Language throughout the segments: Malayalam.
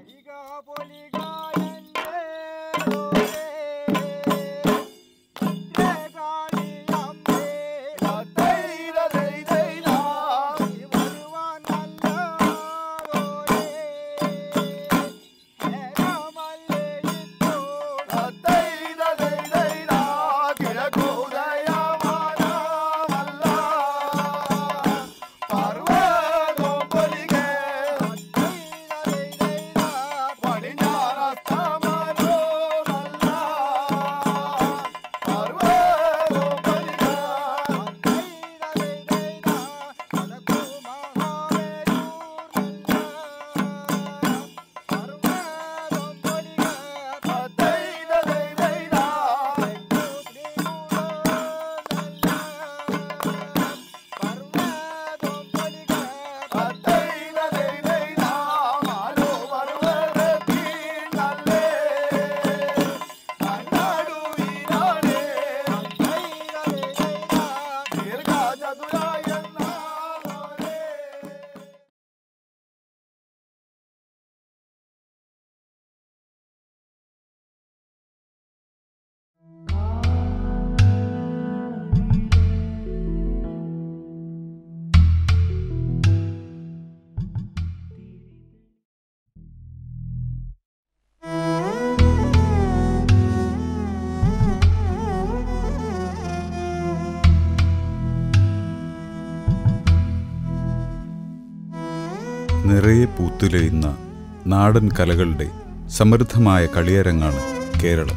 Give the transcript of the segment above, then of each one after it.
നിറയെ പൂത്തുലയുന്ന നാടൻ കലകളുടെ സമൃദ്ധമായ കളിയരങ്ങാണ് കേരളം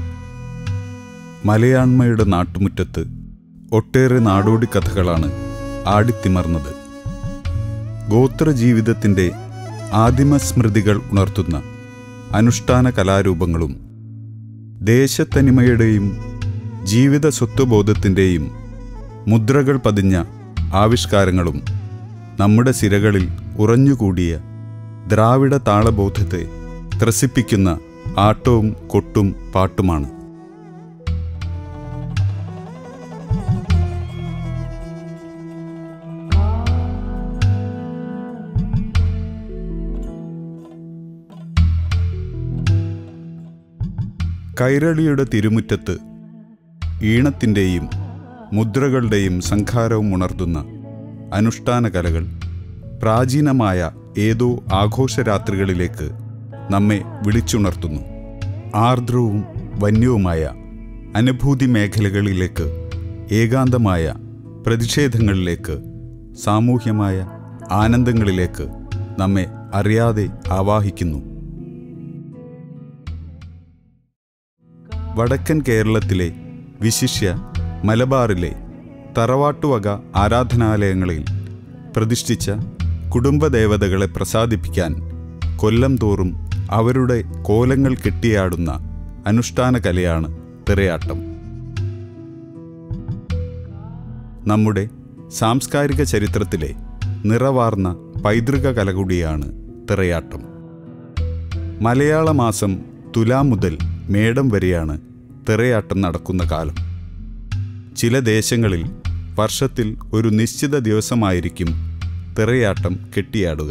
മലയാണ്മയുടെ നാട്ടുമുറ്റത്ത് ഒട്ടേറെ നാടോടി കഥകളാണ് ആടിത്തിമർന്നത് ഗോത്രജീവിതത്തിൻ്റെ ആദിമസ്മൃതികൾ ഉണർത്തുന്ന അനുഷ്ഠാന കലാരൂപങ്ങളും ദേശത്തനിമയുടെയും ജീവിത സ്വത്വബോധത്തിൻ്റെയും മുദ്രകൾ പതിഞ്ഞ ആവിഷ്കാരങ്ങളും നമ്മുടെ സിരകളിൽ ഉറഞ്ഞുകൂടിയ ദ്രാവിഡ താളബോധത്തെ ത്രസിപ്പിക്കുന്ന ആട്ടവും കൊട്ടും പാട്ടുമാണ് കൈരളിയുടെ തിരുമുറ്റത്ത് ഈണത്തിൻ്റെയും മുദ്രകളുടെയും സംഘാരവും ഉണർത്തുന്ന അനുഷ്ഠാന കലകൾ പ്രാചീനമായ ഏതോ ആഘോഷരാത്രികളിലേക്ക് നമ്മെ വിളിച്ചുണർത്തുന്നു ആർദ്രവും വന്യവുമായ അനുഭൂതി മേഖലകളിലേക്ക് ഏകാന്തമായ പ്രതിഷേധങ്ങളിലേക്ക് സാമൂഹ്യമായ ആനന്ദങ്ങളിലേക്ക് നമ്മെ അറിയാതെ ആവാഹിക്കുന്നു വടക്കൻ കേരളത്തിലെ വിശിഷ്യ മലബാറിലെ തറവാട്ടുവക ആരാധനാലയങ്ങളിൽ പ്രതിഷ്ഠിച്ച കുടുംബദേവതകളെ പ്രസാദിപ്പിക്കാൻ കൊല്ലം തോറും അവരുടെ കോലങ്ങൾ കെട്ടിയാടുന്ന അനുഷ്ഠാന കലയാണ് തിറയാട്ടം നമ്മുടെ സാംസ്കാരിക ചരിത്രത്തിലെ നിറവാർന്ന പൈതൃക കല കൂടിയാണ് തിറയാട്ടം മലയാള മാസം തുലാം മുതൽ മേടം വരെയാണ് തിറയാട്ടം നടക്കുന്ന കാലം ചില ദേശങ്ങളിൽ വർഷത്തിൽ ഒരു നിശ്ചിത ദിവസമായിരിക്കും തിറയാട്ടം കെട്ടിയാടുക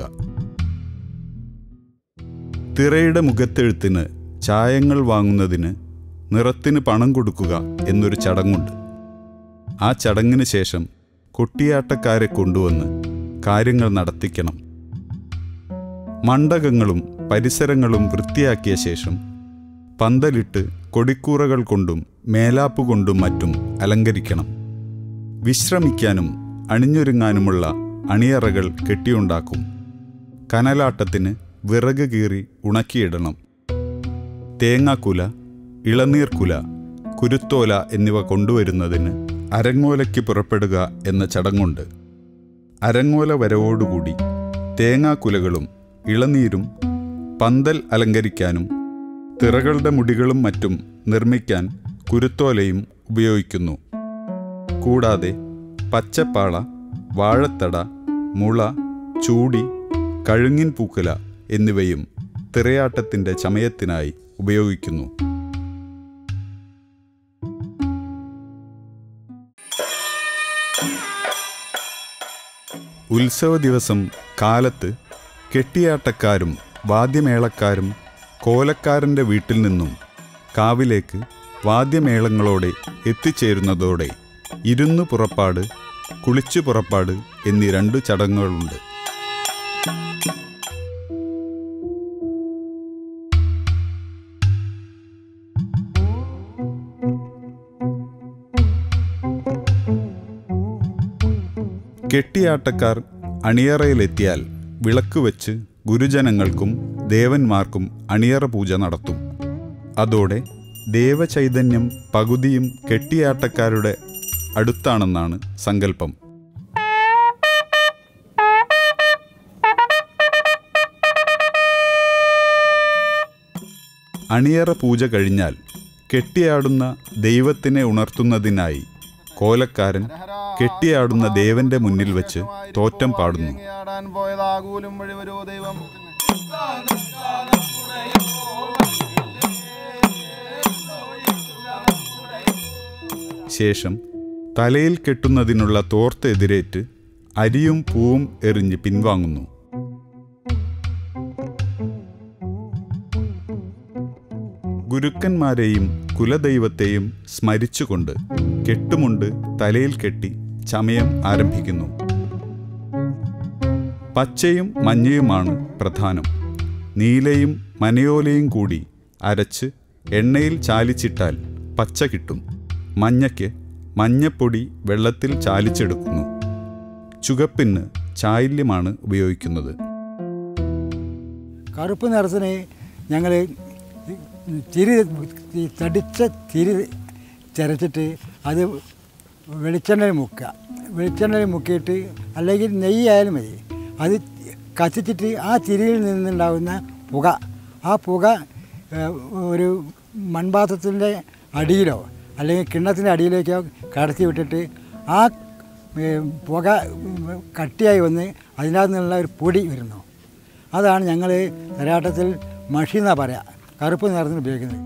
തിറയുടെ മുഖത്തെഴുത്തിന് ചായങ്ങൾ വാങ്ങുന്നതിന് നിറത്തിന് പണം കൊടുക്കുക എന്നൊരു ചടങ്ങുണ്ട് ആ ചടങ്ങിന് ശേഷം കൊട്ടിയാട്ടക്കാരെ കൊണ്ടുവന്ന് കാര്യങ്ങൾ നടത്തിക്കണം മണ്ഡകങ്ങളും പരിസരങ്ങളും വൃത്തിയാക്കിയ ശേഷം പന്തലിട്ട് കൊടിക്കൂറകൾ കൊണ്ടും മേലാപ്പ് കൊണ്ടും മറ്റും അലങ്കരിക്കണം വിശ്രമിക്കാനും അണിഞ്ഞൊരുങ്ങാനുമുള്ള അണിയറകൾ കെട്ടിയുണ്ടാക്കും കനലാട്ടത്തിന് വിറക് കീറി ഉണക്കിയിടണം തേങ്ങാക്കുല ഇളനീർക്കുല കുരുത്തോല എന്നിവ കൊണ്ടുവരുന്നതിന് അരങ്ങോലയ്ക്ക് പുറപ്പെടുക എന്ന ചടങ്ങുണ്ട് അരങ്ങോല വരവോടുകൂടി തേങ്ങാക്കുലകളും ഇളനീരും പന്തൽ അലങ്കരിക്കാനും തിറകളുടെ മുടികളും മറ്റും നിർമ്മിക്കാൻ കുരുത്തോലയും ഉപയോഗിക്കുന്നു കൂടാതെ പച്ചപ്പാള വാഴത്തട മുള ചൂടി കഴുങ്ങിൻ പൂക്കുല എന്നിവയും തിറയാട്ടത്തിൻ്റെ ചമയത്തിനായി ഉപയോഗിക്കുന്നു ഉത്സവ ദിവസം കാലത്ത് കെട്ടിയാട്ടക്കാരും വാദ്യമേളക്കാരും കോലക്കാരൻ്റെ വീട്ടിൽ നിന്നും കാവിലേക്ക് വാദ്യമേളങ്ങളോടെ എത്തിച്ചേരുന്നതോടെ ഇരുന്നു പുറപ്പാട് കുളിച്ചു പുറപ്പാട് എന്നീ രണ്ടു ചടങ്ങുകളുണ്ട് കെട്ടിയാട്ടക്കാർ അണിയറയിലെത്തിയാൽ വിളക്ക് വെച്ച് ഗുരുജനങ്ങൾക്കും ദേവന്മാർക്കും അണിയറ പൂജ നടത്തും അതോടെ ദേവചൈതന്യം പകുതിയും കെട്ടിയാട്ടക്കാരുടെ അടുത്താണെന്നാണ് സങ്കല്പം അണിയറ പൂജ കഴിഞ്ഞാൽ കെട്ടിയാടുന്ന ദൈവത്തിനെ ഉണർത്തുന്നതിനായി കോലക്കാരൻ കെട്ടിയാടുന്ന ദേവന്റെ മുന്നിൽ വെച്ച് തോറ്റം പാടുന്നു ആടാൻ പോയതാകൂലും വഴി വരൂ ദൈവം ശേഷം തലയിൽ കെട്ടുന്നതിനുള്ള തോർത്ത് എതിരേറ്റ് അരിയും പൂവും എറിഞ്ഞ് പിൻവാങ്ങുന്നു ഗുരുക്കന്മാരെയും കുലദൈവത്തെയും സ്മരിച്ചുകൊണ്ട് കെട്ടുമുണ്ട് തലയിൽ കെട്ടി ചമയം ആരംഭിക്കുന്നു പച്ചയും മഞ്ഞയുമാണ് പ്രധാനം നീലയും മനയോലയും കൂടി അരച്ച് എണ്ണയിൽ ചാലിച്ചിട്ടാൽ പച്ച കിട്ടും മഞ്ഞയ്ക്ക് മഞ്ഞപ്പൊടി വെള്ളത്തിൽ ചാലിച്ചെടുക്കുന്നു ചുകപ്പിന് ചായല്യമാണ് ഉപയോഗിക്കുന്നത് കറുപ്പ് നിറത്തിന് ഞങ്ങൾ തിരി ഈ തടിച്ച തിരി ചിരച്ചിട്ട് അത് വെളിച്ചെണ്ണയിൽ മുക്കുക വെളിച്ചെണ്ണയിൽ മുക്കിയിട്ട് അല്ലെങ്കിൽ നെയ്യായാലും മതി അത് കത്തിച്ചിട്ട് ആ തിരിയിൽ നിന്നുണ്ടാകുന്ന പുക ആ പുക ഏഹ്, ഒരു മൺപാത്രത്തിൻ്റെ അടിയിലോ അല്ലെങ്കിൽ കിണ്ണത്തിൻ്റെ അടിയിലേക്കോ കടത്തി വിട്ടിട്ട് ആ ഏഹ്, പുക കട്ടിയായി വന്ന് അതിനകത്ത് നിന്നുള്ള ഒരു പൊടി വരുന്നു അതാണ് ഞങ്ങൾ തരാട്ടത്തിൽ മഷി എന്നാ പറയാ കറുപ്പ് നിറത്തിന് ഉപയോഗിക്കുന്നത്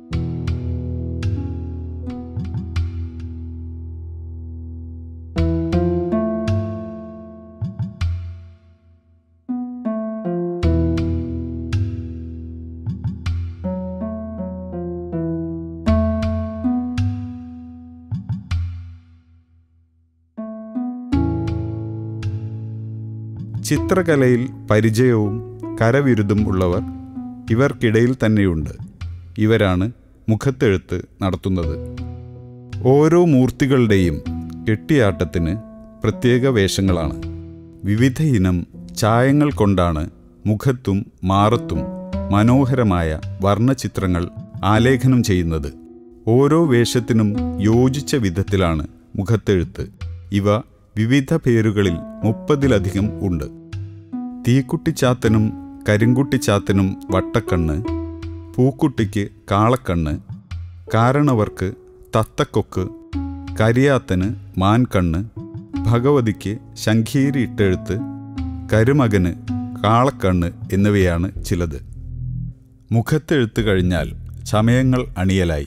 ചിത്രകലയിൽ പരിചയവും കരവിരുതും ഉള്ളവർ ഇവർക്കിടയിൽ തന്നെയുണ്ട് ഇവരാണ് മുഖത്തെഴുത്ത് നടത്തുന്നത് ഓരോ മൂർത്തികളുടെയും കെട്ടിയാട്ടത്തിന് പ്രത്യേക വേഷങ്ങളാണ് വിവിധ ഇനം ചായങ്ങൾ കൊണ്ടാണ് മുഖത്തും മാറത്തും മനോഹരമായ വർണ്ണചിത്രങ്ങൾ ആലേഖനം ചെയ്യുന്നത് ഓരോ വേഷത്തിനും യോജിച്ച വിധത്തിലാണ് മുഖത്തെഴുത്ത് ഇവ വിവിധ പേരുകളിൽ മുപ്പതിലധികം ഉണ്ട് തീക്കുട്ടിച്ചാത്തനും കരിങ്കുട്ടിച്ചാത്തനും വട്ടക്കണ്ണ് പൂക്കുട്ടിക്ക് കാളക്കണ്ണ് കാരണവർക്ക് തത്തക്കൊക്ക് കരിയാത്തന് മാൻകണ്ണ് ഭഗവതിക്ക് ശംഖീരി ഇട്ടെഴുത്ത് കരുമകന് കാളക്കണ്ണ് എന്നിവയാണ് ചിലത് മുഖത്തെഴുത്ത് കഴിഞ്ഞാൽ ചമയങ്ങൾ അണിയലായി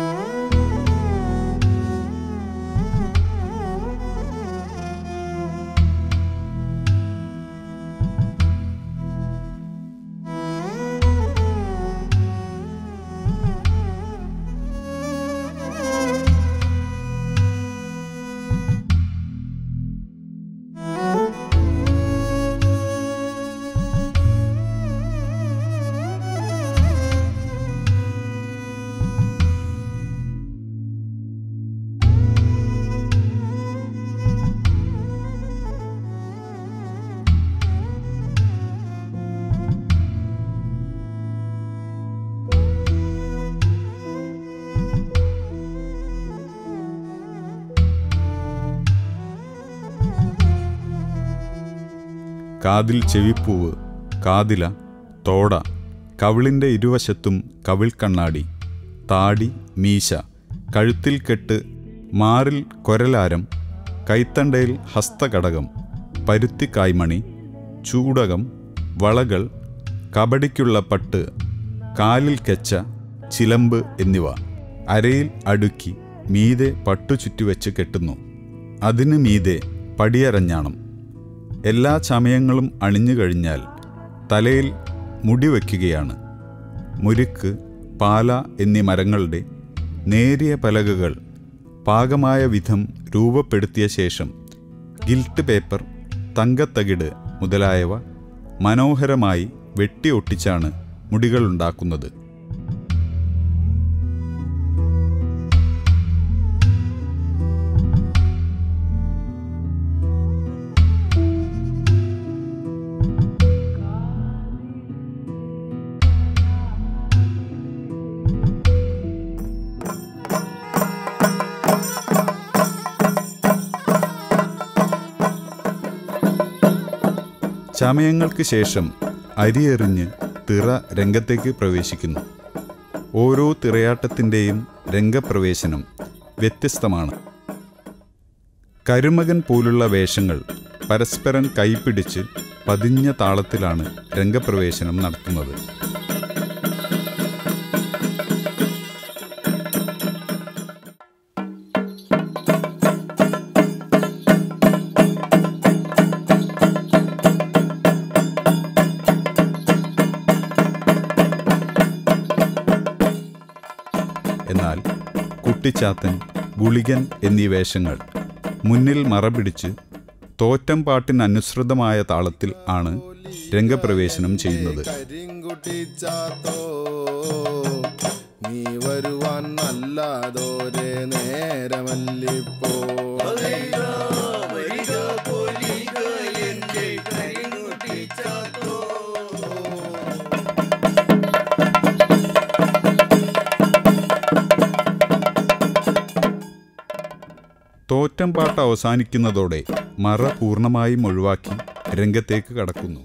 കാതിൽ ചെവിപ്പൂവ് കാതില തോട കവിളിൻ്റെ ഇരുവശത്തും കവിൾ കണ്ണാടി താടി മീശ കഴുത്തിൽ കെട്ട് മാറിൽ കൊരലാരം കൈത്തണ്ടയിൽ ഹസ്തകടകം പരുത്തിക്കായ്മണി ചൂടകം വളകൾ കബഡിക്കുള്ള പട്ട് കാലിൽ കെച്ച ചിലമ്പ് എന്നിവ അരയിൽ അടുക്കി മീതെ പട്ടു ചുറ്റിവെച്ച് കെട്ടുന്നു അതിന് മീതെ പടിയരഞ്ഞാണം എല്ലാ ചമയങ്ങളും അണിഞ്ഞു കഴിഞ്ഞാൽ തലയിൽ മുടി വയ്ക്കുകയാണ് മുരുക്ക് പാല എന്നീ മരങ്ങളുടെ നേരിയ പലകകൾ പാകമായ വിധം രൂപപ്പെടുത്തിയ ശേഷം ഗിൽട്ട് പേപ്പർ തങ്കത്തകിട് മുതലായവ മനോഹരമായി വെട്ടി ഒട്ടിച്ചാണ് മുടികളുണ്ടാക്കുന്നത് ചമയങ്ങൾക്ക് ശേഷം അരിയെറിഞ്ഞ് തിറ രംഗത്തേക്ക് പ്രവേശിക്കുന്നു ഓരോ തിറയാട്ടത്തിൻ്റെയും രംഗപ്രവേശനം വ്യത്യസ്തമാണ് കരുമകൻ പോലുള്ള വേഷങ്ങൾ പരസ്പരം കൈപ്പിടിച്ച് പതിഞ്ഞ താളത്തിലാണ് രംഗപ്രവേശനം നടത്തുന്നത് എന്നാൽ കുട്ടിച്ചാത്തൻ ഗുളികൻ എന്നീ വേഷങ്ങൾ മുന്നിൽ മറപിടിച്ച് തോറ്റം പാട്ടിനനുസൃതമായ താളത്തിൽ ആണ് രംഗപ്രവേശനം ചെയ്യുന്നത് കരിങ്കുട്ടിച്ചാത്തോ നീ വരുവാൻ നല്ലതോരെ നേരമല്ലിപ്പോ തോറ്റം പാട്ട് അവസാനിക്കുന്നതോടെ മറ പൂർണ്ണമായും ഒഴിവാക്കി രംഗത്തേക്ക് കടക്കുന്നു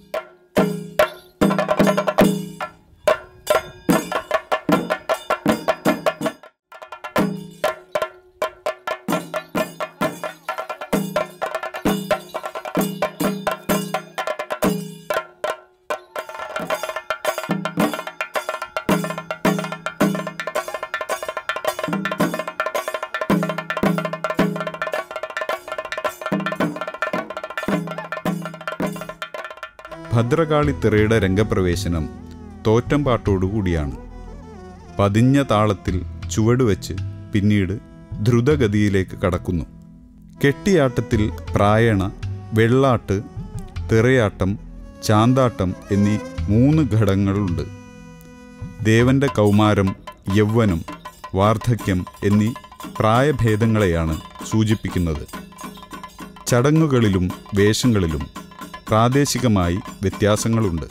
ഭദ്രകാളി തിറയുടെ രംഗപ്രവേശനം തോറ്റം പാട്ടോടുകൂടിയാണ് പതിഞ്ഞ താളത്തിൽ ചുവടുവെച്ച് പിന്നീട് ദ്രുതഗതിയിലേക്ക് കടക്കുന്നു കെട്ടിയാട്ടത്തിൽ പ്രായണ വെള്ളാട്ട് തിറയാട്ടം ചാന്താട്ടം എന്നീ മൂന്ന് ഘടകങ്ങളുണ്ട് ദേവന്റെ കൗമാരം യൗവനം വാർദ്ധക്യം എന്നീ പ്രായഭേദങ്ങളെയാണ് സൂചിപ്പിക്കുന്നത് ചടങ്ങുകളിലും വേഷങ്ങളിലും പ്രാദേശികമായി വ്യത്യാസങ്ങളുണ്ട്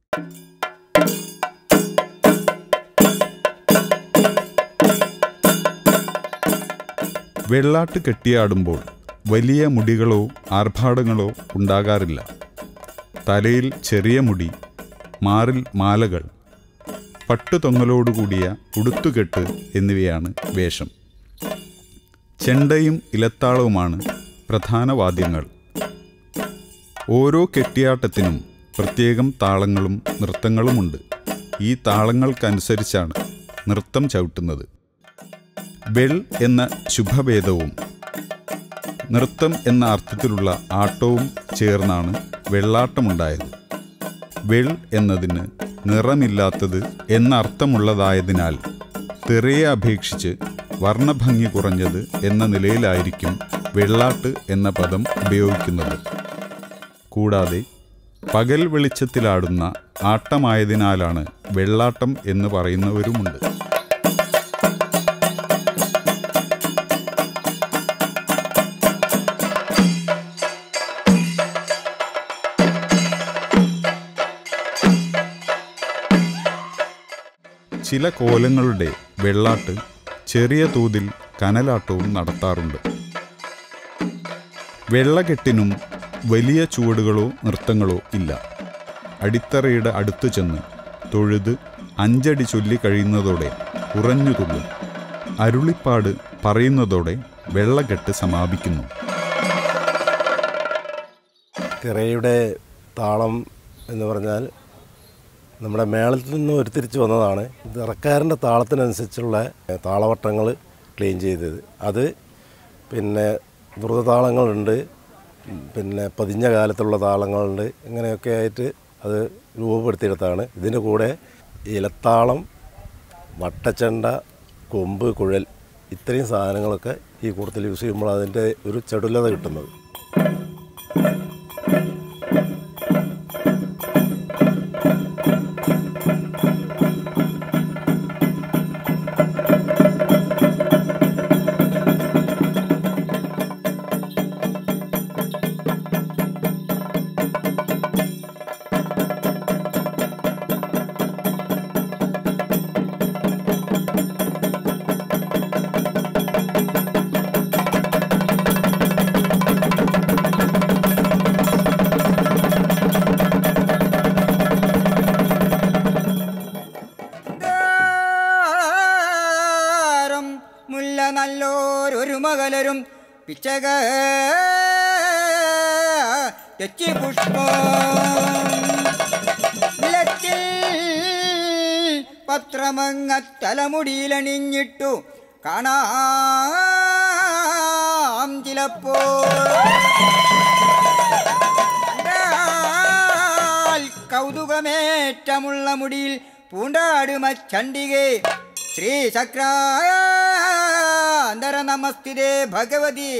വെള്ളാട്ട് കെട്ടിയാടുമ്പോൾ വലിയ മുടികളോ ആർഭാടങ്ങളോ ഉണ്ടാകാറില്ല തലയിൽ ചെറിയ മുടി മാറിൽ മാലകൾ പട്ടുതൊങ്ങലോടുകൂടിയ ഉടുത്തുകെട്ട് എന്നിവയാണ് വേഷം ചെണ്ടയും ഇലത്താളവുമാണ് പ്രധാന വാദ്യങ്ങൾ ഓരോ കെട്ടിയാട്ടത്തിനും പ്രത്യേകം താളങ്ങളും നൃത്തങ്ങളുമുണ്ട് ഈ താളങ്ങൾക്കനുസരിച്ചാണ് നൃത്തം ചവിട്ടുന്നത് വെൾ എന്ന ശുഭഭേദവും നൃത്തം എന്ന അർത്ഥത്തിലുള്ള ആട്ടവും ചേർന്നാണ് വെള്ളാട്ടമുണ്ടായത് വെൾ എന്നതിന് നിറമില്ലാത്തത് എന്ന അർത്ഥമുള്ളതായതിനാൽ തിറയെ അപേക്ഷിച്ച് വർണ്ണഭംഗി കുറഞ്ഞത് എന്ന നിലയിലായിരിക്കും വെള്ളാട്ട് എന്ന പദം ഉപയോഗിക്കുന്നത് കൂടാതെ പകൽ വെളിച്ചത്തിലാടുന്ന ആട്ടമായതിനാലാണ് വെള്ളാട്ടം എന്ന് പറയുന്നവരുമുണ്ട് ചില കോലങ്ങളുടെ വെള്ളാട്ട് ചെറിയ തോതിൽ കനലാട്ടവും നടത്താറുണ്ട് വെള്ളകെട്ടിനും വലിയ ചുവടുകളോ നൃത്തങ്ങളോ ഇല്ല അടിത്തറയുടെ അടുത്തു ചെന്ന് തൊഴുത് അഞ്ചടി ചൊല്ലി കഴിയുന്നതോടെ ഉറഞ്ഞു തുള്ളും അരുളിപ്പാട് പറയുന്നതോടെ വെള്ളകെട്ട് സമാപിക്കുന്നു തിറയുടെ താളം എന്ന് പറഞ്ഞാൽ നമ്മുടെ മേളത്തിൽ നിന്ന് ഉരുത്തിരിച്ച് വന്നതാണ് തിറക്കാരൻ്റെ താളത്തിനനുസരിച്ചുള്ള താളവട്ടങ്ങൾ ക്ലീൻ ചെയ്തത് അത് പിന്നെ ദ്രുതതാളങ്ങളുണ്ട് പിന്നെ പതിഞ്ഞ കാലത്തുള്ള താളങ്ങളുണ്ട് ഇങ്ങനെയൊക്കെ ആയിട്ട് അത് രൂപപ്പെടുത്തിയെടുത്താണ് ഇതിൻ്റെ കൂടെ ഇലത്താളം വട്ടച്ചണ്ട കൊമ്പ് കുഴൽ ഇത്രയും സാധനങ്ങളൊക്കെ ഈ കൂട്ടത്തിൽ യൂസ് ചെയ്യുമ്പോൾ അതിൻ്റെ ഒരു ചടുലത കിട്ടുന്നത് ാരം മുല്ല നല്ലോരൊരു മകലരും പിച്ചക തെച്ചി പുഷ്പം നിലത്തിൽ പത്രമങ്ങ തലമുടിയിലണിഞ്ഞിട്ടു കാണാം ചിലപ്പോൾ കണ്ടാൽ കൗതുകമേറ്റമുള്ള മുടിയിൽ പൂണ്ടാടുമ ചണ്ഡികേ ശ്രീ ചക്രാന്തര നമസ്തിരേ ഭഗവതി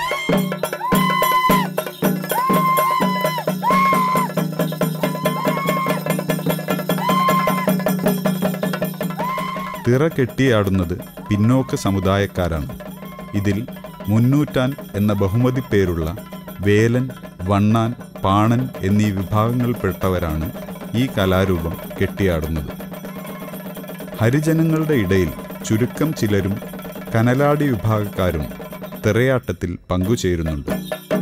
തിറ കെട്ടിയാടുന്നത് പിന്നോക്ക സമുദായക്കാരാണ് ഇതിൽ മുന്നൂറ്റാൻ എന്ന ബഹുമതി പേരുള്ള വേലൻ വണ്ണാൻ പാണൻ എന്നീ വിഭാഗങ്ങളിൽപ്പെട്ടവരാണ് ഈ കലാരൂപം കെട്ടിയാടുന്നത് ഹരിജനങ്ങളുടെ ഇടയിൽ ചുരുക്കം ചിലരും കനലാടി വിഭാഗക്കാരും തിറയാട്ടത്തിൽ പങ്കുചേരുന്നുണ്ട്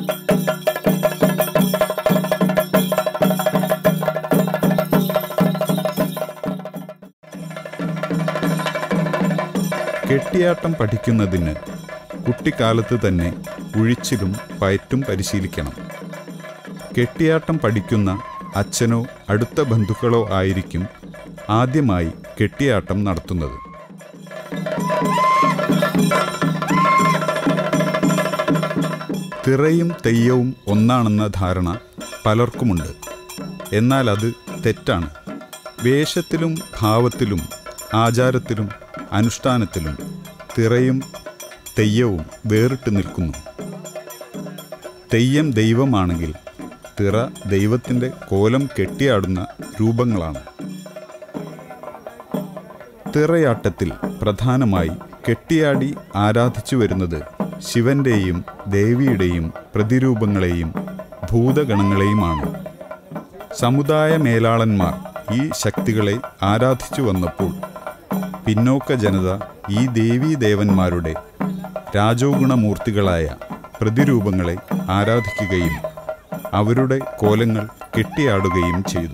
കെട്ടിയാട്ടം പഠിക്കുന്നതിന് കുട്ടിക്കാലത്ത് തന്നെ ഉഴിച്ചിലും പയറ്റും പരിശീലിക്കണം കെട്ടിയാട്ടം പഠിക്കുന്ന അച്ഛനോ അടുത്ത ബന്ധുക്കളോ ആയിരിക്കും ആദ്യമായി കെട്ടിയാട്ടം നടത്തുന്നത് തിറയും തെയ്യവും ഒന്നാണെന്ന ധാരണ പലർക്കുമുണ്ട് എന്നാൽ അത് തെറ്റാണ് വേഷത്തിലും ഭാവത്തിലും ആചാരത്തിലും അനുഷ്ഠാനത്തിലും തിറയും തെയ്യവും വേറിട്ട് നിൽക്കുന്നു തെയ്യം ദൈവമാണെങ്കിൽ തിറ ദൈവത്തിൻ്റെ കോലം കെട്ടിയാടുന്ന രൂപങ്ങളാണ് തിറയാട്ടത്തിൽ പ്രധാനമായി കെട്ടിയാടി ആരാധിച്ചു വരുന്നത് ശിവന്റെയും ദേവിയുടെയും പ്രതിരൂപങ്ങളെയും ഭൂതഗണങ്ങളെയുമാണ് സമുദായ മേലാളന്മാർ ഈ ശക്തികളെ ആരാധിച്ചു വന്നപ്പോൾ പിന്നോക്ക ജനത ഈ ദേവീദേവന്മാരുടെ രാജോഗുണമൂർത്തികളായ പ്രതിരൂപങ്ങളെ ആരാധിക്കുകയും അവരുടെ കോലങ്ങൾ കെട്ടിയാടുകയും ചെയ്തു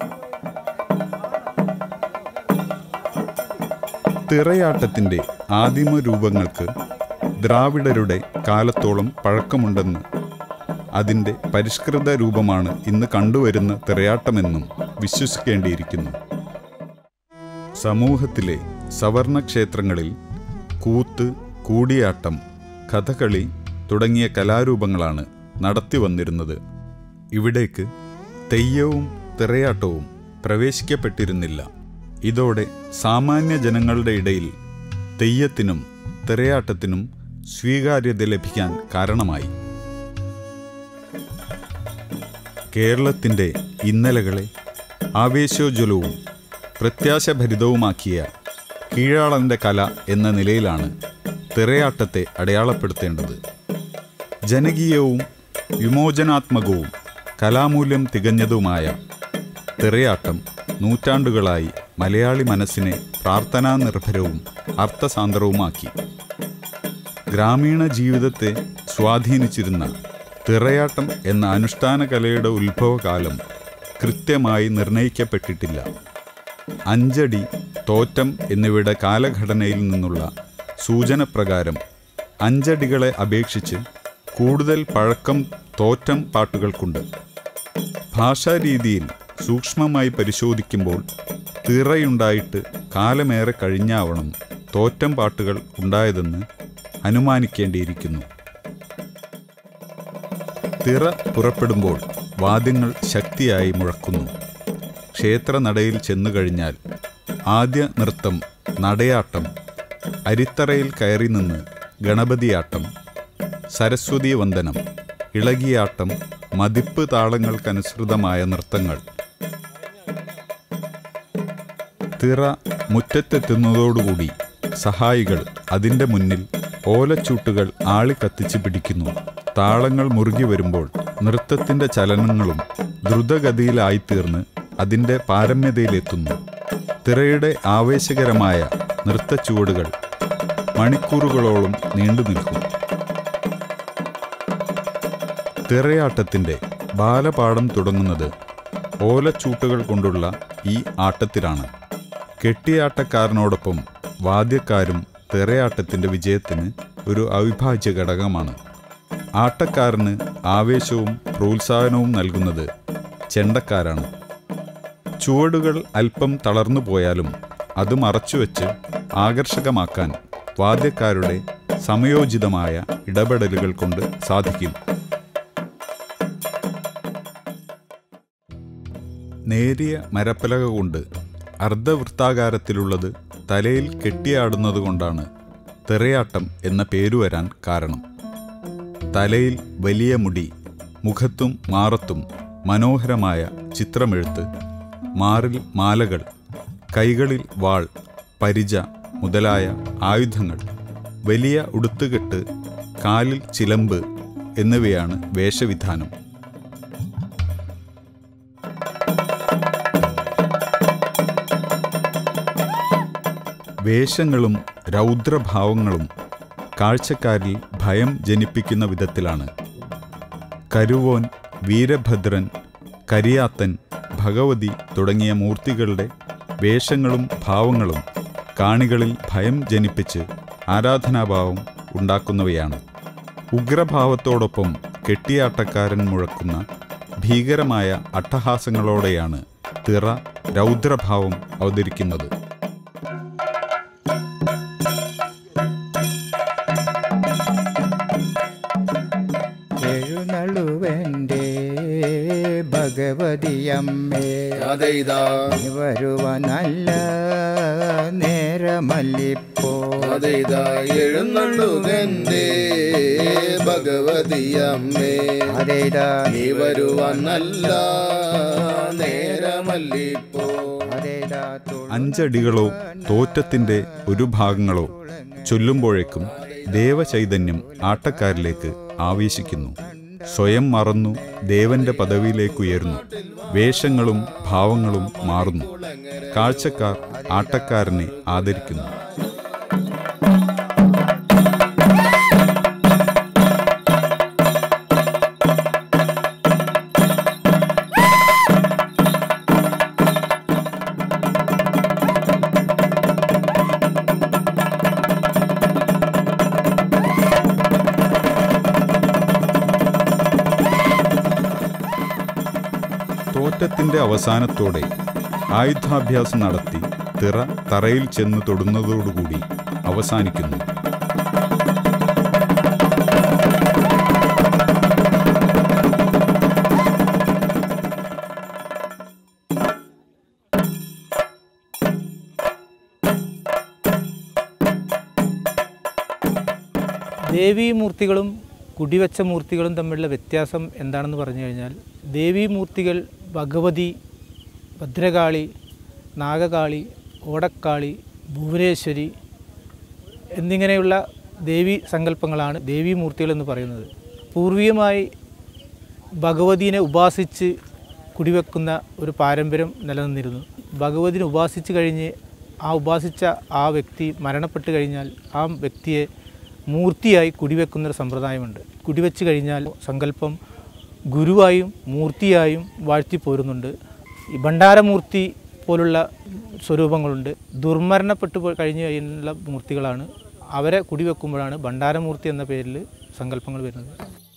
തിറയാട്ടത്തിൻ്റെ ആദിമ രൂപങ്ങൾക്ക് ദ്രാവിഡരുടെ കാലത്തോളം പഴക്കമുണ്ടെന്ന് അതിൻ്റെ പരിഷ്കൃത രൂപമാണ് ഇന്ന് കണ്ടുവരുന്ന തിറയാട്ടമെന്നും വിശ്വസിക്കേണ്ടിയിരിക്കുന്നു സമൂഹത്തിലെ സവർണ ക്ഷേത്രങ്ങളിൽ കൂത്ത് കൂടിയാട്ടം കഥകളി തുടങ്ങിയ കലാരൂപങ്ങളാണ് നടത്തി വന്നിരുന്നത് ഇവിടേക്ക് തെയ്യവും തിറയാട്ടവും പ്രവേശിക്കപ്പെട്ടിരുന്നില്ല ഇതോടെ സാമാന്യ ജനങ്ങളുടെ ഇടയിൽ തെയ്യത്തിനും തിറയാട്ടത്തിനും സ്വീകാര്യത ലഭിക്കാൻ കാരണമായി കേരളത്തിൻ്റെ ഇന്നലകളെ ആവേശോജ്വലവും പ്രത്യാശഭരിതവുമാക്കിയ കീഴാളൻ്റെ കല എന്ന നിലയിലാണ് തിറയാട്ടത്തെ അടയാളപ്പെടുത്തേണ്ടത് ജനകീയവും വിമോചനാത്മകവും കലാമൂല്യം തികഞ്ഞതുമായ തിറയാട്ടം നൂറ്റാണ്ടുകളായി മലയാളി മനസ്സിനെ പ്രാർത്ഥനാനിർഭരവും അർത്ഥസാന്ദ്രവുമാക്കി ഗ്രാമീണ ജീവിതത്തെ സ്വാധീനിച്ചിരുന്ന തിറയാട്ടം എന്ന അനുഷ്ഠാന കലയുടെ ഉത്ഭവകാലം കൃത്യമായി നിർണയിക്കപ്പെട്ടിട്ടില്ല അഞ്ചടി തോറ്റം എന്നിവയുടെ കാലഘടനയിൽ നിന്നുള്ള സൂചനപ്രകാരം അഞ്ചടികളെ അപേക്ഷിച്ച് കൂടുതൽ പഴക്കം തോറ്റം പാട്ടുകൾക്കുണ്ട് ഭാഷാരീതിയിൽ സൂക്ഷ്മമായി പരിശോധിക്കുമ്പോൾ തിറയുണ്ടായിട്ട് കാലമേറെ കഴിഞ്ഞാവണം തോറ്റം പാട്ടുകൾ ഉണ്ടായതെന്ന് അനുമാനിക്കേണ്ടിയിരിക്കുന്നു തിറ പുറപ്പെടുമ്പോൾ വാദ്യങ്ങൾ ശക്തിയായി മുഴക്കുന്നു ക്ഷേത്രനടയിൽ ചെന്നു കഴിഞ്ഞാൽ ആദ്യ നൃത്തം നടയാട്ടം അരിത്തറയിൽ കയറി നിന്ന് ഗണപതിയാട്ടം സരസ്വതി വന്ദനം ഇളകിയാട്ടം മതിപ്പ് താളങ്ങൾക്കനുസൃതമായ നൃത്തങ്ങൾ തിറ മുറ്റത്തെത്തുന്നതോടുകൂടി സഹായികൾ അതിൻ്റെ മുന്നിൽ ഓലച്ചൂട്ടുകൾ ആളി കത്തിച്ച് പിടിക്കുന്നു താളങ്ങൾ മുറുകി വരുമ്പോൾ നൃത്തത്തിൻ്റെ ചലനങ്ങളും ദ്രുതഗതിയിലായിത്തീർന്ന് അതിൻ്റെ പാരമ്യതയിലെത്തുന്നു തിറയുടെ ആവേശകരമായ നൃത്തച്ചുവടുകൾ മണിക്കൂറുകളോളം നീണ്ടു നിൽക്കും തിറയാട്ടത്തിൻ്റെ ബാലപാഠം തുടങ്ങുന്നത് ഓലച്ചൂട്ടുകൾ കൊണ്ടുള്ള ഈ ആട്ടത്തിലാണ് കെട്ടിയാട്ടക്കാരനോടൊപ്പം വാദ്യക്കാരും തിറയാട്ടത്തിൻ്റെ വിജയത്തിന് ഒരു അവിഭാജ്യ ഘടകമാണ് ആട്ടക്കാരന് ആവേശവും പ്രോത്സാഹനവും നൽകുന്നത് ചെണ്ടക്കാരാണ് ചുവടുകൾ അല്പം തളർന്നു പോയാലും അത് മറച്ചുവെച്ച് ആകർഷകമാക്കാൻ വാദ്യക്കാരുടെ സമയോചിതമായ ഇടപെടലുകൾ കൊണ്ട് സാധിക്കും നേരിയ മരപ്പലക കൊണ്ട് അർദ്ധവൃത്താകാരത്തിലുള്ളത് തലയിൽ കെട്ടിയാടുന്നത് കൊണ്ടാണ് തെറയാട്ടം എന്ന പേരു വരാൻ കാരണം തലയിൽ വലിയ മുടി മുഖത്തും മാറത്തും മനോഹരമായ ചിത്രമെഴുത്ത് മാറിൽ മാലകൾ കൈകളിൽ വാൾ പരിച മുതലായ ആയുധങ്ങൾ വലിയ ഉടുത്തുകെട്ട് കാലിൽ ചിലമ്പ് എന്നിവയാണ് വേഷവിധാനം വേഷങ്ങളും രൗദ്രഭാവങ്ങളും കാഴ്ചക്കാരിൽ ഭയം ജനിപ്പിക്കുന്ന വിധത്തിലാണ് കരുവോൻ വീരഭദ്രൻ കരിയാത്തൻ ഭഗവതി തുടങ്ങിയ മൂർത്തികളുടെ വേഷങ്ങളും ഭാവങ്ങളും കാണികളിൽ ഭയം ജനിപ്പിച്ച് ആരാധനാഭാവം ഉണ്ടാക്കുന്നവയാണ് ഉഗ്രഭാവത്തോടൊപ്പം കെട്ടിയാട്ടക്കാരൻ മുഴക്കുന്ന ഭീകരമായ അട്ടഹാസങ്ങളോടെയാണ് തിറ രൗദ്രഭാവം അവതരിക്കുന്നത് എഴുന്നള്ളുവെൻ്റെ ഭഗവതിയമ്മേ അതേതാ നീ വരുവാനല്ല നേരമല്ലിപ്പോ അതേതാ എഴുന്നള്ളുകന്റെ ഭഗവതിയമ്മേ അതേതാ നീ വരുവാൻ നല്ല നേരമല്ലിപ്പോ അതേതാ അഞ്ചടികളോ തോറ്റത്തിൻ്റെ ഒരു ഭാഗങ്ങളോ ചൊല്ലുമ്പോഴേക്കും ദേവചൈതന്യം ആട്ടക്കാരിലേക്ക് ആവേശിക്കുന്നു സ്വയം മറന്നു ദേവന്റെ പദവിയിലേക്കുയരുന്നു വേഷങ്ങളും ഭാവങ്ങളും മാറുന്നു കാഴ്ചക്കാർ ആട്ടക്കാരനെ ആദരിക്കുന്നു തോറ്റത്തിന്റെ അവസാനത്തോടെ ആയുധാഭ്യാസം നടത്തി തിറ തറയിൽ ചെന്ന് തൊടുന്നതോടുകൂടി അവസാനിക്കുന്നു ദേവീമൂർത്തികളും കുടിവെച്ച മൂർത്തികളും തമ്മിലുള്ള വ്യത്യാസം എന്താണെന്ന് പറഞ്ഞു കഴിഞ്ഞാൽ ദേവീമൂർത്തികൾ ഭഗവതി ഭദ്രകാളി നാഗകാളി ഓടക്കാളി ഭുവനേശ്വരി എന്നിങ്ങനെയുള്ള ദേവി സങ്കല്പങ്ങളാണ് ദേവീമൂർത്തികൾ എന്ന് പറയുന്നത് പൂർവികമായി ഭഗവതിനെ ഉപാസിച്ച് കുടിവെക്കുന്ന ഒരു പാരമ്പര്യം നിലനിന്നിരുന്നു ഭഗവതിനെ ഉപാസിച്ച് കഴിഞ്ഞ് ആ ഉപാസിച്ച ആ വ്യക്തി മരണപ്പെട്ട് കഴിഞ്ഞാൽ ആ വ്യക്തിയെ മൂർത്തിയായി കുടിവെക്കുന്ന ഒരു സമ്പ്രദായമുണ്ട് കുടിവെച്ച് കഴിഞ്ഞാൽ സങ്കല്പം ഗുരുവായും മൂർത്തിയായും വാഴ്ത്തി പോരുന്നുണ്ട് ഈ ഭണ്ഡാരമൂർത്തി പോലുള്ള സ്വരൂപങ്ങളുണ്ട് ദുർമരണപ്പെട്ടു പോയി കഴിഞ്ഞു കഴിഞ്ഞുള്ള മൂർത്തികളാണ് അവരെ കുടിവെക്കുമ്പോഴാണ് ഭണ്ഡാരമൂർത്തി എന്ന പേരിൽ സങ്കല്പങ്ങൾ വരുന്നത്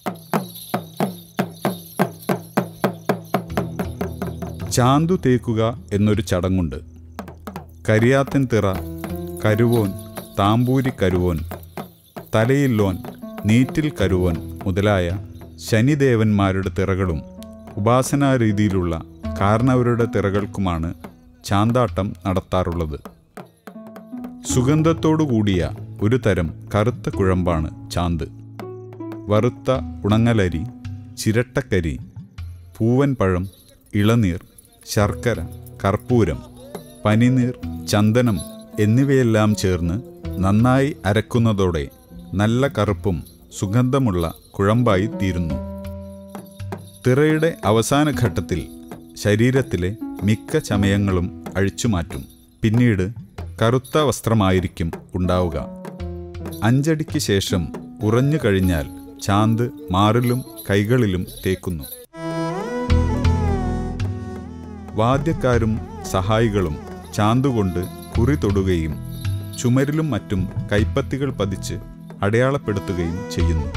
ചാന്തു തേക്കുക എന്നൊരു ചടങ്ങുണ്ട് കരിയാത്തൻ തിറ കരുവോൻ താമ്പൂരി കരുവോൻ തലയില്ലോൻ നീറ്റിൽ കരുവോൻ മുതലായ ശനിദേവന്മാരുടെ തിറകളും ഉപാസനാ രീതിയിലുള്ള കാരണവരുടെ തിറകൾക്കുമാണ് ചാന്താട്ടം നടത്താറുള്ളത് സുഗന്ധത്തോടു കൂടിയ ഒരു തരം കറുത്ത കുഴമ്പാണ് ചാന്ത് വറുത്ത ഉണങ്ങലരി ചിരട്ടക്കരി പൂവൻ പഴം ഇളനീർ ശർക്കര കർപ്പൂരം പനിനീർ ചന്ദനം എന്നിവയെല്ലാം ചേർന്ന് നന്നായി അരക്കുന്നതോടെ നല്ല കറുപ്പും സുഗന്ധമുള്ള കുഴമ്പായി തീരുന്നു തിറയുടെ അവസാന ഘട്ടത്തിൽ ശരീരത്തിലെ മിക്ക ചമയങ്ങളും അഴിച്ചുമാറ്റും പിന്നീട് കറുത്ത വസ്ത്രമായിരിക്കും ഉണ്ടാവുക അഞ്ചടിക്ക് ശേഷം ഉറഞ്ഞു കഴിഞ്ഞാൽ ചാന്ത് മാറിലും കൈകളിലും തേക്കുന്നു വാദ്യക്കാരും സഹായികളും ചാന്തുകൊണ്ട് കുറി തൊടുകയും ചുമരിലും മറ്റും കൈപ്പത്തികൾ പതിച്ച് അടയാളപ്പെടുത്തുകയും ചെയ്യുന്നു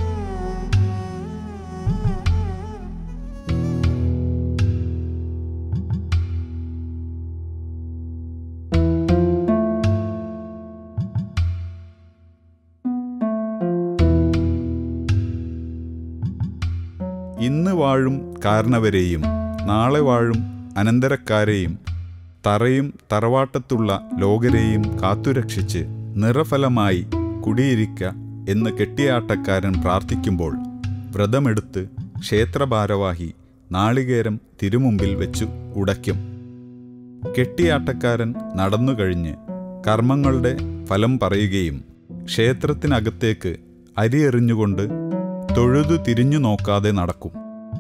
ഇന്ന് വാഴും കാരണവരെയും നാളെ വാഴും അനന്തരക്കാരെയും തറയും തറവാട്ടത്തുള്ള ലോകരെയും കാത്തുരക്ഷിച്ച് നിറഫലമായി കുടിയിരിക്ക എന്ന് കെട്ടിയാട്ടക്കാരൻ പ്രാർത്ഥിക്കുമ്പോൾ വ്രതമെടുത്ത് ക്ഷേത്രഭാരവാഹി നാളികേരം തിരുമുമ്പിൽ വെച്ചു ഉടയ്ക്കും കെട്ടിയാട്ടക്കാരൻ നടന്നുകഴിഞ്ഞ് കർമ്മങ്ങളുടെ ഫലം പറയുകയും ക്ഷേത്രത്തിനകത്തേക്ക് അരി എറിഞ്ഞുകൊണ്ട് തൊഴുതു തിരിഞ്ഞു നോക്കാതെ നടക്കും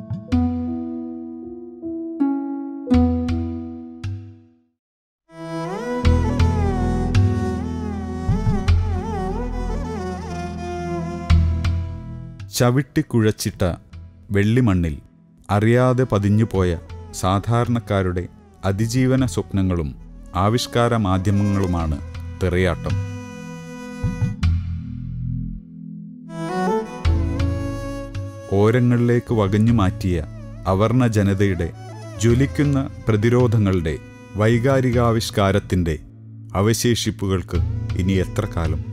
ചവിട്ടിക്കുഴച്ചിട്ട വെള്ളിമണ്ണിൽ അറിയാതെ പതിഞ്ഞുപോയ സാധാരണക്കാരുടെ അതിജീവന സ്വപ്നങ്ങളും ആവിഷ്കാര മാധ്യമങ്ങളുമാണ് തിറയാട്ടം ഓരങ്ങളിലേക്ക് വകഞ്ഞു മാറ്റിയ അവർണ ജനതയുടെ ജ്വലിക്കുന്ന പ്രതിരോധങ്ങളുടെ വൈകാരികാവിഷ്കാരത്തിൻ്റെ അവശേഷിപ്പുകൾക്ക് ഇനി എത്ര കാലം